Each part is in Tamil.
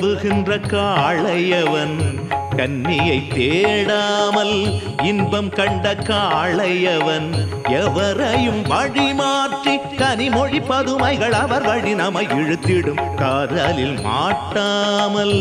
உலவுகின்ற காளையவன் கன்னியை தேடாமல் இன்பம் கண்ட காளையவன் எவரையும் வழிமாற்றி கனிமொழி பதுமைகள் அவர் வழி நமை இழுத்திடும் காதலில் மாட்டாமல்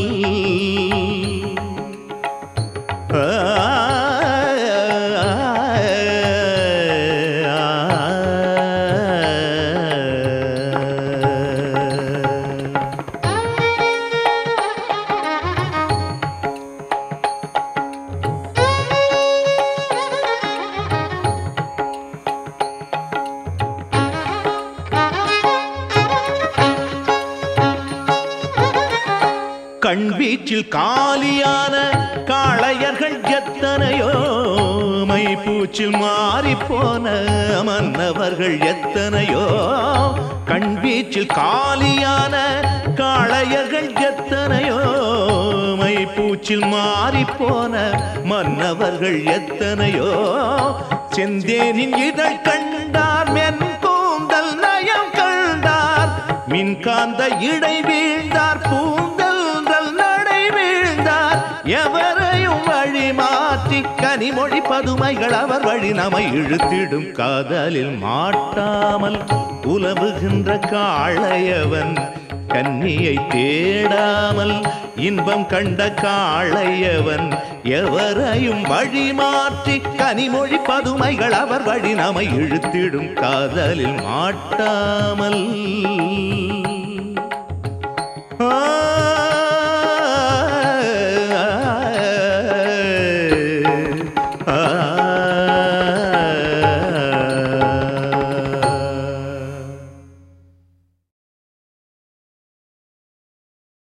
கண் வீச்சில் காலியான காளையர்கள் எத்தனையோ மை பூச்சில் மாறி போன மன்னவர்கள் எத்தனையோ கண் வீச்சில் காலியான காளையர்கள் எத்தனையோ மை பூச்சில் மாறி போன மன்னவர்கள் எத்தனையோ செந்தேனின் இதழ் கண்டார் மென் கூந்தல் நயம் கண்டார் மின்காந்த இடை வீழ்ந்தார் பூந்தல் நடை வீழ்ந்தார் எவரையும் வழி மாற்றி கனிமொழி பதுமைகள் அவர் வழி நமை இழுத்திடும் காதலில் மாட்டாமல் உலவுகின்ற காளையவன் கன்னியை தேடாமல் இன்பம் கண்ட காளையவன் எவரையும் வழி மாற்றி கனிமொழி பதுமைகள் அவர் வழி நமை இழுத்திடும் காதலில் மாட்டாமல்